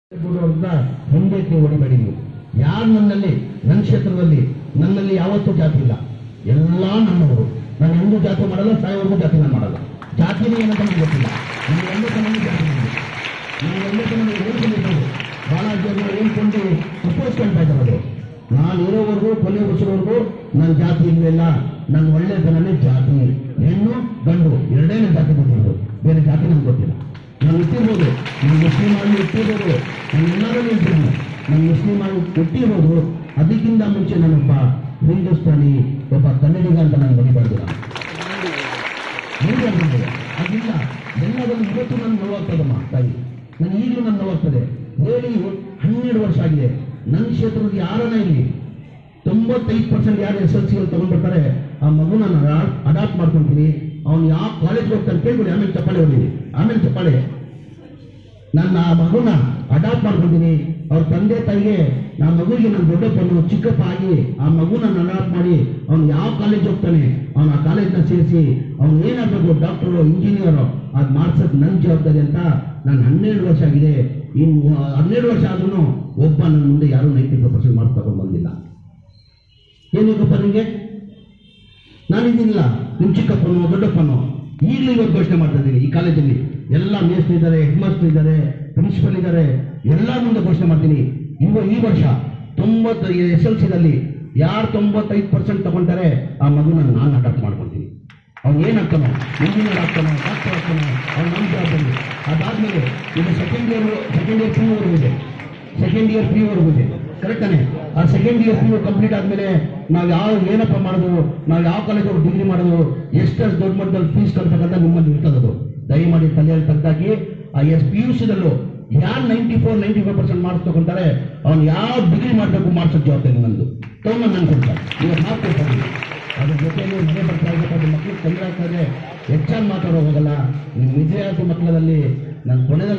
ಬಿಡು ಅಂತ ಹಿಂದಕ್ಕೆ ಹೊಡಿಬೇಡಿ ನೀವು ಯಾರು ನನ್ನಲ್ಲಿ ನನ್ನ ಕ್ಷೇತ್ರದಲ್ಲಿ ನನ್ನಲ್ಲಿ ಯಾವತ್ತೂ ಜಾತಿ ಇಲ್ಲ ಎಲ್ಲ ನನ್ನವರು ನಾನು ಎಂದೂ ಜಾತಿ ಮಾಡಲ್ಲ ಸಾಯೋವರೆಗೂ ಜಾತಿ ನಾನು ಮಾಡಲ್ಲ ಜಾತಿನೇ ಏನಂತ ನನಗೆ ಗೊತ್ತಿಲ್ಲ ನನಗೆ ಎಲ್ಲ ಚೆನ್ನಾಗಿ ಜಾತಿ ನನಗೆ ನನಗೆ ಎಲ್ಲ ಚೆನ್ನಾಗಿ ಹೇಳ್ಕೊಂಡಿದ್ದು ಬಹಳ ಜನ ಹೇಳ್ಕೊಂಡು ಉಪಯೋಗಿಸ್ಕೊಳ್ತಾ ಇದ್ದಾರೆ ನಾನು ಇರೋವರೆಗೂ ಕೊನೆ ಉಸಿರೋವರೆಗೂ ನನ್ನ ಜಾತಿ ಇರಲಿಲ್ಲ ನನ್ನ ಒಳ್ಳೆತನನೇ ಜಾತಿ ಹೆಣ್ಣು ಗಂಡು ಎರಡೇ ನನ್ನ ಜಾತಿ ಗೊತ್ತಿರೋದು ಬೇರೆ ಜಾತಿ ನನಗೆ ಗೊತ್ತಿಲ್ಲ ನಾನು ಹುಟ್ಟಿರ್ಬೋದು ನಾನು ಮುಸ್ಲಿಂ ಆಗಿ ಹುಟ್ಟಿರ್ಬೋದು ನಾನು ಎಲ್ಲರಲ್ಲೂ ಇರ್ತೀನಿ ನಾನು ಮುಸ್ಲಿಂ ಆಗಿ ಹುಟ್ಟಿರ್ಬೋದು ಅದಕ್ಕಿಂತ ಮುಂಚೆ ನಾನೊಬ್ಬ ಹಿಂದೂಸ್ತಾನಿ ಒಬ್ಬ ಕನ್ನಡಿಗ ಅಂತ ನಾನು ಬಡಿಬಾರ್ದು ನಾನು ಹೇಗೆ ಆಗ್ತದೆ? ಅದಿಲ್ಲ ಎಲ್ಲದನ್ನು ಇವತ್ತು ನನ್ನ ನೋವಾಗ್ತದಮ್ಮ ತಾಯಿ ನಾನು ಈಗಲೂ ನನ್ನ ನೋವಾಗ್ತದೆ ಹೇಳಿ ಹನ್ನೆರಡು ವರ್ಷ ಆಗಿದೆ ನನ್ನ ಕ್ಷೇತ್ರದ ಯಾರನ್ನ ಇಲ್ಲಿ ತೊಂಬತ್ತೈದು ಪರ್ಸೆಂಟ್ ಯಾರು ಎಸ್ ಎಲ್ ಸಿ ತಗೊಂಡ್ಬರ್ತಾರೆ ಆ ಮಗು ನಾನು ಅಡಾಪ್ಟ್ ಮಾಡ್ಕೊಂತೀನಿ ಅವ್ನು ಯಾವ ಕಾಲೇಜ್ಗೆ ಹೋಗ್ತಾನೆ ಕೇಳ್ಬಿಡಿ ಆಮೇಲೆ ಚಪ್ಪಾಳೆ ಹೊಡೀನಿ ಆಮೇಲೆ ಚಪ್ಪಾಳೆ ನನ್ನ ಆ ಮಗುನ ಅಡಾಪ್ಟ್ ಮಾಡ್ಕೊಂಡಿದ್ದೀನಿ ಅವ್ರ ತಂದೆ ತಾಯಿಗೆ ನಾ ಮಗುವಿಗೆ ನನ್ನ ದೊಡ್ಡಪ್ಪನು ಚಿಕ್ಕಪ್ಪ ಆಗಿ ಆ ಮಗುನ ಅಡಾಪ್ಟ್ ಮಾಡಿ ಅವ್ನು ಯಾವ ಕಾಲೇಜ್ ಹೋಗ್ತಾನೆ ಅವ್ನು ಆ ಕಾಲೇಜ್ನ ಸೇರಿಸಿ ಅವ್ನು ಏನಾಗಬೇಕು ಡಾಕ್ಟರು ಇಂಜಿನಿಯರು ಅದು ಮಾಡ್ಸೋದು ನನ್ನ ಜವಾಬ್ದಾರಿ ಅಂತ ನಾನು ಹನ್ನೆರಡು ವರ್ಷ ಆಗಿದೆ ಇನ್ನು ಹನ್ನೆರಡು ವರ್ಷ ಆದ್ರೂ ಒಬ್ಬ ನನ್ನ ಮುಂದೆ ಯಾರೂ ನೈಂಟಿ ಫೈವ್ ಪರ್ಸೆಂಟ್ ಮಾರ್ಕ್ಸ್ ತಗೊಂಡು ಬಂದಿಲ್ಲ ಏನಕ್ಕಪ್ಪ ನಿಮಗೆ ನಾನಿದ್ದೀನಿಲ್ಲ ನಿಮ್ಮ ಚಿಕ್ಕಪ್ಪನು ದೊಡ್ಡಪ್ಪನು ಈಗಲೂ ಇವತ್ತು ಘೋಷಣೆ ಮಾಡ್ತಾ ಇದ್ದೀನಿ ಈ ಕಾಲೇಜಲ್ಲಿ ಎಲ್ಲ ಮೇಸ್ಟ್ರು ಇದ್ದಾರೆ ಹೆಡ್ ಮಾಸ್ಟರ್ ಇದ್ದಾರೆ ಪ್ರಿನ್ಸಿಪಲ್ ಇದ್ದಾರೆ ಎಲ್ಲ ಮುಂದೆ ಘೋಷಣೆ ಮಾಡ್ತೀನಿ ಇವ ಈ ವರ್ಷ ತೊಂಬತ್ತು ಎಸ್ ಎಲ್ ಸಿದಲ್ಲಿ ಯಾರು ತೊಂಬತ್ತೈದು ಪರ್ಸೆಂಟ್ ತಗೊಂತಾರೆ ಆ ಮಗುನ ನಾನು ಅಡಾಪ್ಟ್ ಮಾಡ್ಕೊತೀನಿ ಅವ್ನು ಏನಾಗ್ತಾನೋ ಇಂಜಿನಿಯರ್ ಆಗ್ತಾನೋ ಡಾಕ್ಟರ್ ಆಗ್ತಾನೋ ಅವ್ನು ನಮ್ಮ ಜವಾಬ್ದಾರಿ ಅದಾದ್ಮೇಲೆ ಇದು second year second year P ವರೆಗೂ ಇದೆ ಸೆಕೆಂಡ್ ಇಯರ್ ಪಿ ವರೆಗೂ ಇದೆ ಕರೆಕ್ಟ್ ತಾನೆ ಆ ಸೆಕೆಂಡ್ ಇಯರ್ ಪಿ ಕಂಪ್ಲೀಟ್ ಆದ್ಮೇಲೆ ನಾವು ಯಾವ ಏನಪ್ಪ ಮಾಡೋದು ನಾವು ಯಾವ ಕಾಲೇಜ್ ಡಿಗ್ರಿ ಮಾಡೋದು ಎಷ್ಟೆಷ್ಟು ದೊಡ್ಡ ಮಟ್ಟದಲ್ಲಿ ಫೀಸ್ ಕಟ್ಬೇಕಂತ ನಿಮ್ಮಲ್ಲಿ ಇರ್ತದದು ದಯಮಾಡಿ ತಲೆಯಲ್ಲಿ ತೆಗ್ದಾಕಿ ಆ ಎಸ್ ಪಿ ಯು ಸಿದಲ್ಲೂ ಯಾರು ninety four ninety five percent marks ತಗೊಂತಾರೆ ಅವ್ನು ಯಾವ ಡಿಗ್ರಿ ಮಾಡಬೇಕು ಮಾಡ್ಸೋ ಜವಾಬ್ದಾರಿ ನಂದು ತಗೊಂಡು ನಾನು ಕೊಡ್ತಾರೆ ಇವತ್ತು ಮಾಡ್ಕೊಡ್ತಾರೆ ಅದ್ರ ಜೊತೆಯಲ್ಲಿ ಮನೆ ಬರ್ತಾ ಇರ್ಬೇಕಾದ್ರೆ ಮಕ್ಕಳು ತೊಂದರೆ ಆಗ್ತದೆ ಹೆಚ್ಚಾಗಿ ಮಾತಾಡೋ ಹೋಗಲ್ಲ ನಿಮ್ಮ ವಿದ್ಯಾರ್ಥಿ ಮಕ್ಕಳಲ್ಲಿ ನಾನು ಕೊನೆಯಲ್ಲಿ